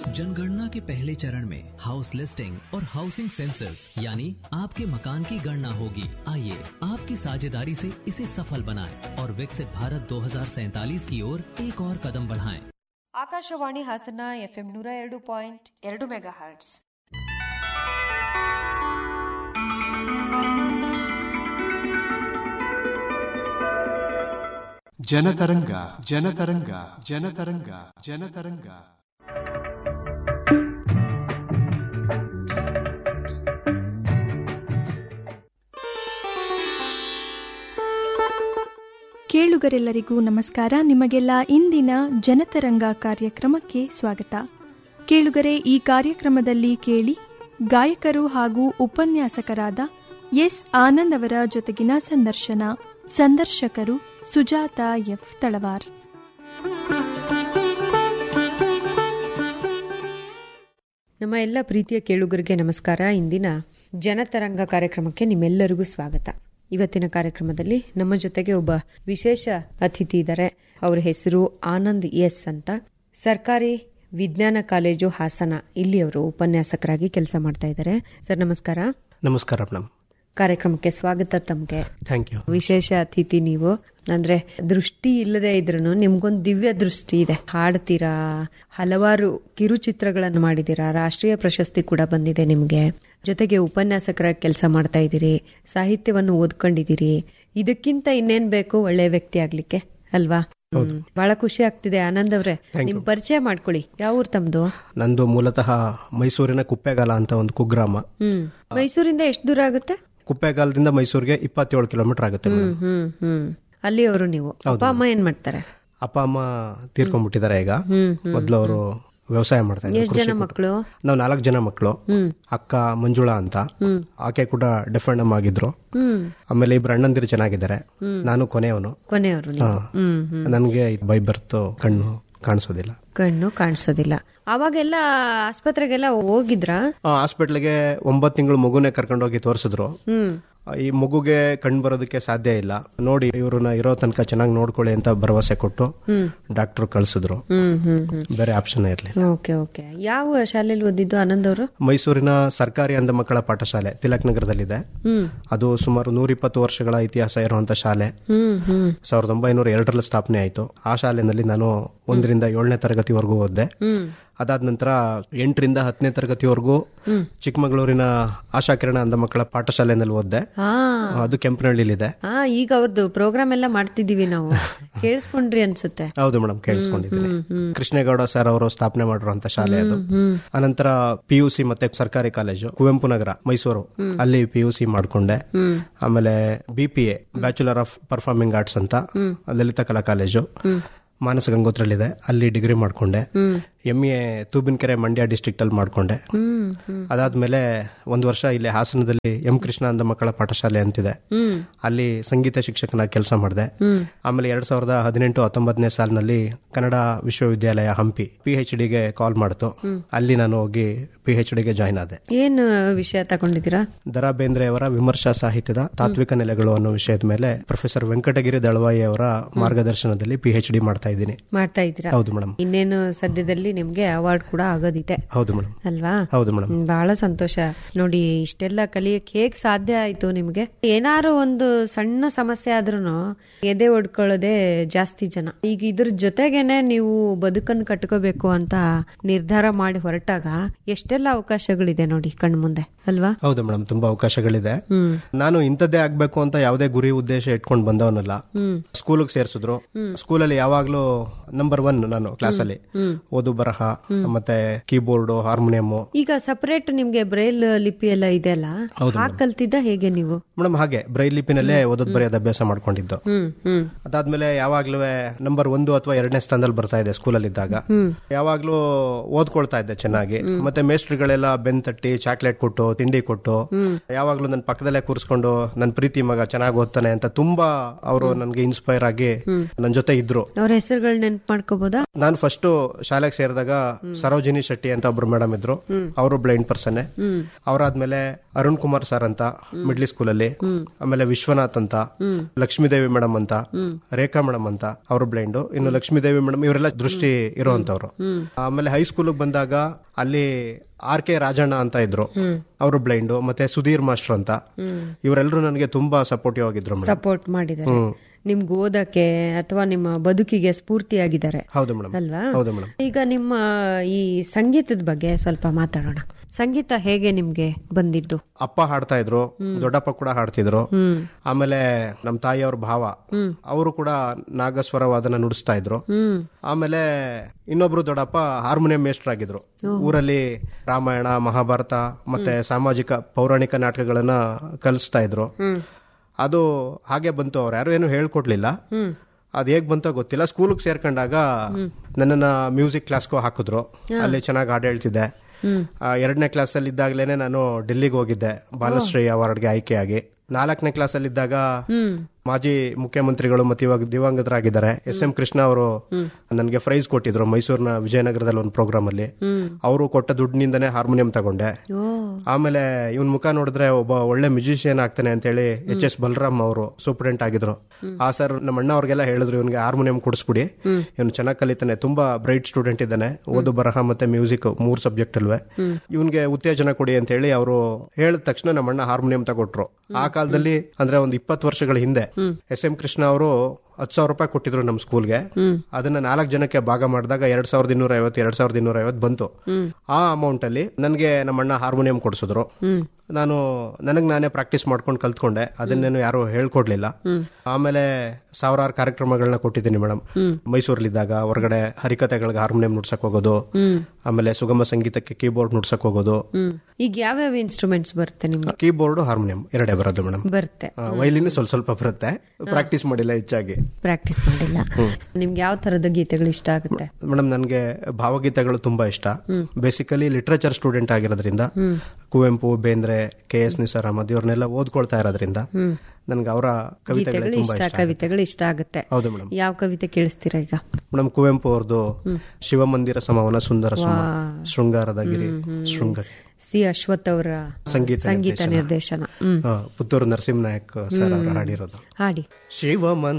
जनगणना के पहले चरण में हाउस लिस्टिंग और हाउसिंग सेंसस यानी आपके मकान की गणना होगी आइए आपकी साझेदारी से इसे सफल बनाएं और विकसित भारत दो की ओर एक और कदम बढ़ाएं। ಆಕಾಶವಾಣಿ ಹಾಸನ ಎಫ್ಎಂ ನೂರ ಎರಡು ಪಾಯಿಂಟ್ ಎರಡು ಮೆಗಾ ಹರ್ಟ್ಸ್ ಜನತರಂಗ ಜನತರಂಗ ಜನತರಂಗ ಜನತರಂಗ ಕೇಳುಗರೆಲ್ಲರಿಗೂ ನಮಸ್ಕಾರ ನಿಮಗೆಲ್ಲ ಇಂದಿನ ಜನತರಂಗ ಕಾರ್ಯಕ್ರಮಕ್ಕೆ ಸ್ವಾಗತ ಕೇಳುಗರೆ ಈ ಕಾರ್ಯಕ್ರಮದಲ್ಲಿ ಕೇಳಿ ಗಾಯಕರು ಹಾಗೂ ಉಪನ್ಯಾಸಕರಾದ ಎಸ್ ಆನಂದ್ ಅವರ ಜೊತೆಗಿನ ಸಂದರ್ಶನ ಸಂದರ್ಶಕರು ಸುಜಾತ ಎಫ್ ತಳವಾರ್ ನಮ್ಮ ಎಲ್ಲ ಪ್ರೀತಿಯ ಕೇಳುಗರಿಗೆ ನಮಸ್ಕಾರ ಇಂದಿನ ಜನತರಂಗ ಕಾರ್ಯಕ್ರಮಕ್ಕೆ ನಿಮ್ಮೆಲ್ಲರಿಗೂ ಸ್ವಾಗತ ಇವತ್ತಿನ ಕಾರ್ಯಕ್ರಮದಲ್ಲಿ ನಮ್ಮ ಜೊತೆಗೆ ಒಬ್ಬ ವಿಶೇಷ ಅತಿಥಿ ಇದ್ದಾರೆ ಅವರ ಹೆಸರು ಆನಂದ್ ಎಸ್ ಅಂತ ಸರ್ಕಾರಿ ವಿಜ್ಞಾನ ಕಾಲೇಜು ಹಾಸನ ಇಲ್ಲಿ ಅವರು ಉಪನ್ಯಾಸಕರಾಗಿ ಕೆಲಸ ಮಾಡ್ತಾ ಇದ್ದಾರೆ ಸರ್ ನಮಸ್ಕಾರ ನಮಸ್ಕಾರ ಮೇಡಮ್ ಕಾರ್ಯಕ್ರಮಕ್ಕೆ ಸ್ವಾಗತ ತಮಗೆ ಥ್ಯಾಂಕ್ ಯು ವಿಶೇಷ ಅತಿಥಿ ನೀವು ಅಂದ್ರೆ ದೃಷ್ಟಿ ಇಲ್ಲದೆ ಇದ್ರೂ ನಿಮ್ಗೊಂದು ದಿವ್ಯ ದೃಷ್ಟಿ ಇದೆ ಹಾಡ್ತೀರಾ ಹಲವಾರು ಕಿರುಚಿತ್ರಗಳನ್ನು ಮಾಡಿದೀರಾ ರಾಷ್ಟ್ರೀಯ ಪ್ರಶಸ್ತಿ ಕೂಡ ಬಂದಿದೆ ನಿಮ್ಗೆ ಜೊತೆಗೆ ಉಪನ್ಯಾಸಕರ ಕೆಲಸ ಮಾಡ್ತಾ ಇದ್ದೀರಿ ಸಾಹಿತ್ಯವನ್ನು ಓದ್ಕೊಂಡಿದ್ದೀರಿ ಇದಕ್ಕಿಂತ ಇನ್ನೇನ್ ಬೇಕು ಒಳ್ಳೆ ವ್ಯಕ್ತಿ ಆಗ್ಲಿಕ್ಕೆ ಅಲ್ವಾ ಹ್ಮ್. ಬಹಳ ಖುಷಿ ಆಗ್ತಿದೆ ಆನಂದ್ ಅವ್ರೆ ನಿಮ್ ಪರಿಚಯ ಮಾಡ್ಕೊಳ್ಳಿ ಯಾವ ಊರ್ ತಮ್ದು ನಂದು ಮೂಲತಃ ಮೈಸೂರಿನ ಕುಪ್ಪೆಗಾಲ ಅಂತ ಒಂದು ಕುಗ್ರಾಮ ಹ್ಮ್ ಮೈಸೂರಿಂದ ಎಷ್ಟು ದೂರ ಆಗುತ್ತೆ ಕುಪ್ಪೆಗಾಲದಿಂದ ಮೈಸೂರಿಗೆ ಇಪ್ಪತ್ತೇಳು ಕಿಲೋಮೀಟರ್ ಆಗುತ್ತೆ ಮೇಡಮ್ ಹ್ಮ್ ಹ್ಮ್ ಅಲ್ಲಿ ಅವರು ನೀವು ಅಪ್ಪ ಅಮ್ಮ ಏನ್ ಮಾಡ್ತಾರೆ ಅಪ್ಪ ಅಮ್ಮ ತೀರ್ಕೊಂಡ್ಬಿಟ್ಟಿದ್ದಾರೆ ಈಗ ಮೊದ್ಲು ಅವರು ವ್ಯವಸಾಯ ಮಾಡ್ತಾ ಇದ್ರು ಎಷ್ಟ್ ಜನ ಮಕ್ಕಳು ನಾವು ನಾಲ್ಕು ಜನ ಮಕ್ಕಳು ಅಕ್ಕ ಮಂಜುಳಾ ಅಂತ ಆಕೆ ಕೂಡ ಡೆಫೆಂಡಮ್ ಆಗಿದ್ರು ಹ್ಮ್ ಆಮೇಲೆ ಇಬ್ರು ಅಣ್ಣಂದಿರು ಚೆನ್ನಾಗಿದ್ದಾರೆ ನಾನು ಕೊನೆಯವನು ಕೊನೆಯವರು ನೀವು ಹ್ಮ್ ಹ್ಮ್ ನನಗೆ ಬೈ ಬರ್ತು ಕಣ್ಣು ಕಾಣಿಸೋದಿಲ್ಲ ಕಣ್ಣು ಕಾಣಿಸೋದಿಲ್ಲ ಅವಾಗೆಲ್ಲ ಆಸ್ಪತ್ರೆಗೆಲ್ಲ ಹೋಗಿದ್ರಾ ಹಾಸ್ಪಿಟ್ಲಿಗೆ ಒಂಬತ್ತು ತಿಂಗಳು ಮಗುನೇ ಕರ್ಕೊಂಡೋಗಿ ತೋರಿಸಿದ್ರು ಹ್ಮ್ ಈ ಮಗುಗೆ ಕಣ್ ಬರೋದಕ್ಕೆ ಸಾಧ್ಯ ಇಲ್ಲ ನೋಡಿ ಇವ್ರನ್ನ ಇರೋ ತನಕ ಚೆನ್ನಾಗಿ ನೋಡ್ಕೊಳ್ಳಿ ಅಂತ ಭರವಸೆ ಕೊಟ್ಟು ಡಾಕ್ಟರ್ ಕಳ್ಸಿದ್ರು ಹ್ಮ್ ಹ್ಮ್ ಹ್ಮ್ ಬೇರೆ ಆಪ್ಷನ್ ಇರಲಿಲ್ಲ ಓಕೆ ಓಕೆ ಯಾವ ಶಾಲೆಯಲ್ಲಿ ಓದಿದ್ದು ಆನಂದ್ ಅವರು ಮೈಸೂರಿನ ಸರ್ಕಾರಿ ಅಂಧ ಮಕ್ಕಳ ಪಾಠಶಾಲೆ ತಿಲಕ್ ನಗರದಲ್ಲಿದೆ ಅದು ಸುಮಾರು ನೂರಿಪ್ಪತ್ತು ವರ್ಷಗಳ ಇತಿಹಾಸ ಇರುವಂತ ಶಾಲೆ ಹ್ಮ್ ಹ್ಮ್ ಸಾವಿರದ ಒಂಬೈನೂರ ಎರಡರಲ್ಲಿ ಸ್ಥಾಪನೆ ಆಯಿತು ಆ ಶಾಲೆನಲ್ಲಿ ನಾನು ಒಂದರಿಂದ ಏಳನೇ ತರಗತಿವರೆಗೂ ಓದಿದೆ ಅದಾದ ನಂತರ ಎಂಟರಿಂದ ಹತ್ತನೇ ತರಗತಿವರೆಗೂ ಚಿಕ್ಕಮಗಳೂರಿನ ಆಶಾಕಿರಣ ಅಂಧ ಮಕ್ಕಳ ಪಾಠಶಾಲೆನಲ್ಲಿ ಓದಿದೆ ಹಾ ಅದು ಕೆಂಪನಹಳ್ಳಿಲಿದೆ ಹಾ ಈಗ ಅವ್ರದ್ದು ಪ್ರೋಗ್ರಾಮ್ ಎಲ್ಲ ಮಾಡ್ತಿದೀವಿ ನಾವು ಕೇಳಿಸ್ಕೊಂಡ್ರಿ ಅನ್ಸುತ್ತೆ ಹೌದು ಮೇಡಮ್ ಕೇಳಿಸ್ಕೊಂಡಿದ್ದೀನಿ ಕೃಷ್ಣೇಗೌಡ ಸರ್ ಅವರು ಸ್ಥಾಪನೆ ಮಾಡಿರುವಂತ ಶಾಲೆ ಅದು ಅನಂತರ ಪಿ ಯು ಸಿ ಮತ್ತೆ ಸರ್ಕಾರಿ ಕಾಲೇಜು ಕುವೆಂಪು ನಗರ ಮೈಸೂರು ಅಲ್ಲಿ ಪಿ ಯು ಸಿ ಮಾಡ್ಕೊಂಡೆ ಆಮೇಲೆ B P A bachelor of performing arts ಅಂತ ಲಲಿತ ಕಲಾ ಕಾಲೇಜು ಮಾನಸ ಗಂಗೋತ್ರಲ್ಲಿದೆ ಅಲ್ಲಿ ಡಿಗ್ರಿ ಮಾಡ್ಕೊಂಡೆ M A Tubinakere Mandya district ಅಲ್ಲಿ ಮಾಡ್ಕೊಂಡೆ ಅದಾದ್ಮೇಲೆ ಒಂದು ವರ್ಷ ಇಲ್ಲಿ ಹಾಸನದಲ್ಲಿ ಎಂ ಕೃಷ್ಣ ಅಂಧ ಮಕ್ಕಳ ಪಾಠಶಾಲೆ ಅಂತಿದೆ ಅಲ್ಲಿ ಸಂಗೀತ ಶಿಕ್ಷಕನಾಗಿ ಕೆಲಸ ಮಾಡಿದೆ ಆಮೇಲೆ ಎರಡ್ ಸಾವಿರದ ಹದಿನೆಂಟು ಹತ್ತೊಂಬತ್ತನೇ ಸಾಲಿನಲ್ಲಿ ಕನ್ನಡ ವಿಶ್ವವಿದ್ಯಾಲಯ ಹಂಪಿ ಪಿ ಎಚ್ ಡಿಗೆ ಕಾಲ್ ಮಾಡ್ತು ಅಲ್ಲಿ ನಾನು ಹೋಗಿ ಪಿ ಎಚ್ ಡಿಗೆ ಜಾಯ್ನ್ ಆದೆ ಏನ್ ವಿಷಯ ತಗೊಂಡಿದ್ದೀರಾ ದರಾ ಬೇಂದ್ರೆ ಅವರ ವಿಮರ್ಶಾ ಸಾಹಿತ್ಯದ ತಾತ್ವಿಕ ನೆಲೆಗಳು ಅನ್ನೋ ವಿಷಯದ ಮೇಲೆ ಪ್ರೊಫೆಸರ್ ವೆಂಕಟಗಿರಿ ದಳವಾಯಿ ಅವರ ಮಾರ್ಗದರ್ಶನದಲ್ಲಿ ಪಿ ಎಚ್ ಡಿ ಮಾಡ್ತಾ ಇದ್ದೀನಿ ಮಾಡ್ತಾ ಇದ್ದೀರಾ ಹೌದು ಮೇಡಮ್ ಇನ್ನೇನು ಸದ್ಯದಲ್ಲಿ ನಿಮ್ಗೆ ಅವಾರ್ಡ್ ಕೂಡ ಆಗೋದಿದೆ ಹೌದು ಮೇಡಮ್ ಅಲ್ವಾ ಹೌದು ಮೇಡಮ್ ಹ್ಮ್, ಬಹಳ ಸಂತೋಷ ನೋಡಿ ಇಷ್ಟೆಲ್ಲ ಕಲಿಯಕ್ ಹೇಗ್ ಸಾಧ್ಯ ಆಯ್ತು ನಿಮ್ಗೆ ಏನಾರು ಒಂದು ಸಣ್ಣ ಸಮಸ್ಯೆ ಆದ್ರೂ ಎದೆ ಹೊಡ್ಕೊಳ್ಳೋದೇ ಜಾಸ್ತಿ ಜನ ಈಗ ಇದ್ರ ಜೊತೆಗೇನೆ ನೀವು ಬದುಕನ್ನು ಕಟ್ಕೋಬೇಕು ಅಂತ ನಿರ್ಧಾರ ಮಾಡಿ ಹೊರಟಾಗ ಎಷ್ಟೆಲ್ಲ ಅವಕಾಶಗಳಿದೆ ನೋಡಿ ಕಣ್ಮುಂದೆ ಅಲ್ವಾ ಹೌದು ಮೇಡಮ್ ತುಂಬಾ ಅವಕಾಶಗಳಿದೆ ನಾನು ಇಂಥದ್ದೇ ಆಗ್ಬೇಕು ಅಂತ ಯಾವುದೇ ಗುರಿ ಉದ್ದೇಶ ಇಟ್ಕೊಂಡು ಬಂದವನಲ್ಲ ಸ್ಕೂಲಿಗೆ ಸೇರಿಸಿದ್ರು ಸ್ಕೂಲಲ್ಲಿ ಯಾವಾಗ್ಲೂ ನಂಬರ್ ಒನ್ ನಾನು ಕ್ಲಾಸಲ್ಲಿ ಓದು ಬರಹ ಮತ್ತೆ ಕೀಬೋರ್ಡ್ ಹಾರ್ಮೋನಿಯಂ ಈಗ ಸಪರೇಟ್ ನಿಮ್ಗೆ ಬ್ರೈಲ್ ಲಿಪಿ ಎಲ್ಲ ಇದೆ ಅಲ್ಲ ಹಾಗ್ ಕಲ್ತಿದ್ದ ಹೇಗೆ ನೀವು ಮೇಡಮ್ ಹಾಗೆ ಬ್ರೈಲ್ ಲಿಪಿನಲ್ಲೇ ಓದೋದ್ ಬರೆಯೋದು ಅಭ್ಯಾಸ ಮಾಡ್ಕೊಂಡಿದ್ದು ಹ್ಮ್ ಹ್ಮ್ ಅದಾದ್ಮೇಲೆ ಯಾವಾಗ್ಲೂ ನಂಬರ್ ಒಂದು ಅಥವಾ ಎರಡನೇ ಸ್ಥಾನದಲ್ಲಿ ಬರ್ತಾ ಇದೆ ಸ್ಕೂಲಲ್ಲಿ ಇದ್ದಾಗ ಯಾವಾಗ್ಲೂ ಓದ್ಕೊಳ್ತಾ ಇದ್ದೆ ಚೆನ್ನಾಗಿ ಮತ್ತೆ ಮೇಸ್ಟ್ರಿಗಳೆಲ್ಲ ಬೆನ್ ತಟ್ಟಿ ಚಾಕ್ಲೇಟ್ ಕೊಟ್ಟು ತಿಂಡಿ ಕೊಟ್ಟು ಯಾವಾಗ್ಲೂ ನನ್ನ ಪಕ್ಕದಲ್ಲೇ ಕೂರಿಸ್ಕೊಂಡು ನನ್ನ ಪ್ರೀತಿ ಮಗ ಚೆನ್ನಾಗಿ ಓದ್ತಾನೆ ಅಂತ ತುಂಬಾ ಅವರು ನನ್ಗೆ ಇನ್ಸ್ಪೈರ್ ಆಗಿ ನನ್ನ ಜೊತೆ ಇದ್ರು ಅವ್ರ ಹೆಸರುಗಳು ನೆನ್ಪು ಮಾಡ್ಕೋಬೋದಾ ನಾನು ಫಸ್ಟ್ ಶಾಲೆಗೆ ಸೇರ್ ಸೇರಿದಾಗ ಸರೋಜಿನಿ ಶೆಟ್ಟಿ ಅಂತ ಒಬ್ರು ಮೇಡಮ್ ಇದ್ರು ಅವರು ಬ್ಲೈಂಡ್ ಪರ್ಸನ್ ಅವರಾದ್ಮೇಲೆ ಅರುಣ್ ಕುಮಾರ್ ಸರ್ ಅಂತ ಮಿಡ್ಲಿ ಸ್ಕೂಲಲ್ಲಿ ಆಮೇಲೆ ವಿಶ್ವನಾಥ್ ಅಂತ ಲಕ್ಷ್ಮೀದೇವಿ ಮೇಡಮ್ ಅಂತ ರೇಖಾ ಮೇಡಮ್ ಅಂತ ಅವರು ಬ್ಲೈಂಡ್ ಇನ್ನು ಲಕ್ಷ್ಮೀದೇವಿ ಮೇಡಮ್ ಇವರೆಲ್ಲ ದೃಷ್ಟಿ ಇರುವಂತವ್ರು ಆಮೇಲೆ ಹೈಸ್ಕೂಲ್ ಬಂದಾಗ ಅಲ್ಲಿ ಆರ್ ಕೆ ರಾಜಣ್ಣ ಅಂತ ಇದ್ರು ಅವರು ಬ್ಲೈಂಡ್ ಮತ್ತೆ ಸುಧೀರ್ ಮಾಸ್ಟರ್ ಅಂತ ಇವರೆಲ್ಲರೂ ನನಗೆ ತುಂಬಾ ಸಪೋರ್ಟಿವ್ ಆಗಿದ್ರು ಮೇಡಮ್ ಸಪೋರ್ಟ್ ಮಾಡಿದ್ದಾರೆ ನಿಮ್ಗೆ ಓದಕ್ಕೆ ಅಥವಾ ನಿಮ್ಮ ಬದುಕಿಗೆ ಸ್ಫೂರ್ತಿಯಾಗಿದ್ದಾರೆ ಹೌದು ಮೇಡಮ್ ಅಲ್ವಾ ಹೌದು ಮೇಡಮ್ ಈಗ ನಿಮ್ಮ ಈ ಸಂಗೀತದ ಬಗ್ಗೆ ಸ್ವಲ್ಪ ಮಾತಾಡೋಣ ಸಂಗೀತ ಹೇಗೆ ನಿಮ್ಗೆ ಬಂದಿದ್ದು ಅಪ್ಪ ಹಾಡ್ತಾ ಇದ್ರು ದೊಡ್ಡಪ್ಪ ಕೂಡ ಹಾಡ್ತಿದ್ರು ಆಮೇಲೆ ನಮ್ಮ ತಾಯಿಯವ್ರ ಭಾವ ಅವರು ಕೂಡ ನಾಗಸ್ವರ ವಾದನ ನುಡಿಸ್ತಾ ಇದ್ರು ಆಮೇಲೆ ಇನ್ನೊಬ್ರು ದೊಡ್ಡಪ್ಪ ಹಾರ್ಮೋನಿಯಂ ಮೇಸ್ಟರ್ ಆಗಿದ್ರು ಊರಲ್ಲಿ ರಾಮಾಯಣ ಮಹಾಭಾರತ ಮತ್ತೆ ಸಾಮಾಜಿಕ ಪೌರಾಣಿಕ ನಾಟಕಗಳನ್ನ ಕಲಿಸ್ತಾ ಇದ್ರು ಅದು ಹಾಗೆ ಬಂತು ಅವ್ರು ಯಾರು ಏನು ಹೇಳ್ಕೊಡ್ಲಿಲ್ಲ ಅದ್ ಹೇಗ್ ಬಂತೋ ಗೊತ್ತಿಲ್ಲ ಸ್ಕೂಲ್ಗೆ ಸೇರ್ಕೊಂಡಾಗ ನನ್ನನ್ನ ಮ್ಯೂಸಿಕ್ ಕ್ಲಾಸ್ಗೂ ಹಾಕಿದ್ರು ಅಲ್ಲಿ ಚೆನ್ನಾಗಿ ಹಾಡು ಹೇಳ್ತಿದ್ದೆ ಎರಡನೇ ಕ್ಲಾಸಲ್ಲಿ ಇದ್ದಾಗಲೇನೆ ನಾನು ಡೆಲ್ಲಿಗೆ ಹೋಗಿದ್ದೆ ಬಾಲಶ್ರೀ ಅವಾರ್ಡ್ಗೆ ಆಯ್ಕೆಯಾಗಿ ನಾಲ್ಕನೇ ಕ್ಲಾಸಲ್ಲಿ ಇದ್ದಾಗ ಮಾಜಿ ಮುಖ್ಯಮಂತ್ರಿಗಳು ಮತ್ತೆ ಇವಾಗ ದಿವಂಗತರಾಗಿದ್ದಾರೆ ಎಸ್ ಎಂ ಕೃಷ್ಣ ಅವರು ನನಗೆ ಪ್ರೈಸ್ ಕೊಟ್ಟಿದ್ರು ಮೈಸೂರಿನ ವಿಜಯನಗರದಲ್ಲಿ ಒಂದು ಪ್ರೋಗ್ರಾಮ್ ಅಲ್ಲಿ ಅವರು ಕೊಟ್ಟ ದುಡ್ಡಿನಿಂದನೇ ಹಾರ್ಮೋನಿಯಂ ತಗೊಂಡೆ ಆಮೇಲೆ ಇವನ್ ಮುಖ ನೋಡಿದ್ರೆ ಒಬ್ಬ ಒಳ್ಳೆ ಮ್ಯೂಸಿಷಿಯನ್ ಆಗ್ತಾನೆ ಅಂತ ಹೇಳಿ ಎಚ್ ಎಸ್ ಬಲರಾಮ್ ಅವರು ಸೂಪರಿಂಟ್ ಆಗಿದ್ರು ಆ ಸರ್ ನಮ್ಮ ಅಣ್ಣ ಅವ್ರಿಗೆಲ್ಲ ಹೇಳಿದ್ರು ಇವನ್ಗೆ ಹಾರ್ಮೋನಿಯಂ ಕೊಡಿಸ್ಬಿಡಿ ಇವನು ಚೆನ್ನಾಗಿ ಕಲಿತಾನೆ ತುಂಬಾ ಬ್ರೈಟ್ ಸ್ಟೂಡೆಂಟ್ ಇದ್ದಾನೆ ಓದು ಬರಹ ಮತ್ತೆ ಮ್ಯೂಸಿಕ್ ಮೂರ್ ಸಬ್ಜೆಕ್ಟ್ ಅಲ್ವೇ ಇವನ್ಗೆ ಉತ್ತೇಜನ ಕೊಡಿ ಅಂತ ಹೇಳಿ ಅವರು ಹೇಳಿದ ತಕ್ಷಣ ನಮ್ಮ ಅಣ್ಣ ಹಾರ್ಮೋನಿಯಂ ತಗೊಟ್ರು ಆ ಕಾಲದಲ್ಲಿ ಅಂದ್ರೆ ಒಂದು ಇಪ್ಪತ್ತು ವರ್ಷಗಳ ಹಿಂದೆ ಎಸ್ ಎಂ ಕೃಷ್ಣ ಅವರು ಹತ್ತು ಸಾವಿರ ರೂಪಾಯಿ ಕೊಟ್ಟಿದ್ರು ನಮ್ಮ ಸ್ಕೂಲ್ಗೆ ಅದನ್ನ ನಾಲ್ಕು ಜನಕ್ಕೆ ಭಾಗ ಮಾಡಿದಾಗ ಎರಡ್ ಸಾವಿರದ ಇನ್ನೂರ ಐವತ್ತು ಎರಡ್ ಸಾವಿರದ ಇನ್ನೂರ ಐವತ್ತು ಬಂತು ಆ ಅಮೌಂಟ್ ಅಲ್ಲಿ ನನಗೆ ನಮ್ಮ ಅಣ್ಣ ಹಾರ್ಮೋನಿಯಂ ಕೊಡಿಸಿದ್ರು ನಾನು ನನಗ್ ನಾನೇ ಪ್ರಾಕ್ಟೀಸ್ ಮಾಡ್ಕೊಂಡು ಕಲ್ತ್ಕೊಂಡೆ ಅದನ್ನೇನು ಯಾರು ಹೇಳ್ಕೊಡ್ಲಿಲ್ಲ ಆಮೇಲೆ ಸಾವಿರಾರು ಕಾರ್ಯಕ್ರಮಗಳನ್ನ ಕೊಟ್ಟಿದ್ದೀನಿ ಮೇಡಮ್ ಮೈಸೂರಲ್ಲಿದ್ದಾಗ ಹೊರಗಡೆ ಹರಿಕತೆಗಳಿಗೆ ಹಾರ್ಮೋನಿಯಂ ನುಡ್ಸಕ್ ಹೋಗೋದು ಆಮೇಲೆ ಸುಗಮ ಸಂಗೀತಕ್ಕೆ ಕೀಬೋರ್ಡ್ ನುಡ್ಸಕ್ ಹೋಗೋದು ಈಗ ಯಾವ್ಯಾವ ಇನ್ಸ್ಟ್ರೂಮೆಂಟ್ಸ್ ಬರುತ್ತೆ ನಿಮ್ಗೆ ಕೀಬೋರ್ಡ್ ಹಾರ್ಮೋನಿಯಂ ಎರಡೇ ಬರೋದು ಮೇಡಮ್ ಬರುತ್ತೆ ವೈಲಿನ್ ಸ್ವಲ್ಪ ಸ್ವಲ್ಪ ಬರುತ್ತೆ ಪ್ರಾಕ್ಟೀಸ್ ಮಾಡಿಲ್ಲ ಹೆಚ್ಚಾಗಿ ಪ್ರಾಕ್ಟೀಸ್ ಮಾಡಿಲ್ಲ ನಿಮ್ಗೆ ಯಾವ ತರದ ಗೀತೆಗಳು ಇಷ್ಟ ಆಗುತ್ತೆ ಮೇಡಮ್ ನನಗೆ ಭಾವಗೀತೆಗಳು ತುಂಬಾ ಇಷ್ಟ ಬೇಸಿಕಲಿ ಲಿಟ್ರೇಚರ್ ಸ್ಟೂಡೆಂಟ್ ಆಗಿರೋದ್ರಿಂದ ಕುವೆಂಪು ಬೇಂದ್ರೆ ಕೆ ಎಸ್ ನಿಸಾರ್ ಅಹಮದ್ ಇವ್ರನ್ನೆಲ್ಲ ಓದ್ಕೊಳ್ತಾ ಇರೋದ್ರಿಂದ ನನ್ಗೆ ಅವರ ಕವಿತೆಗಳು ಗೀತೆಗಳು ತುಂಬಾ ಇಷ್ಟ ಇಷ್ಟ ಕವಿತೆಗಳು ಇಷ್ಟ ಆಗುತ್ತೆ ಹೌದು ಮೇಡಮ್ ಯಾವ ಕವಿತೆ ಕೇಳಿಸ್ತೀರಾ ಈಗ ಮೇಡಮ್ ಕುವೆಂಪು ಅವ್ರದ್ದು ಶಿವಮಂದಿರ ಸಮವನ ಸುಂದರ ಸುಮ ಶೃಂಗಾರದ ಗಿರಿ ಶೃಂಗ ಸಿ ಅಶ್ವಥ್ ಅವರ ಸಂಗೀತ ಸಂಗೀತ ನಿರ್ದೇಶನ ಹ್ಮ್ ಹಾ, ಪುತ್ತೂರು ನರಸಿಂಹ ನಾಯಕ್ ಸರ್ ಅವರು ಹಾಡಿರೋದು ಹಾಡಿ ಶಿವಮಂದಿರ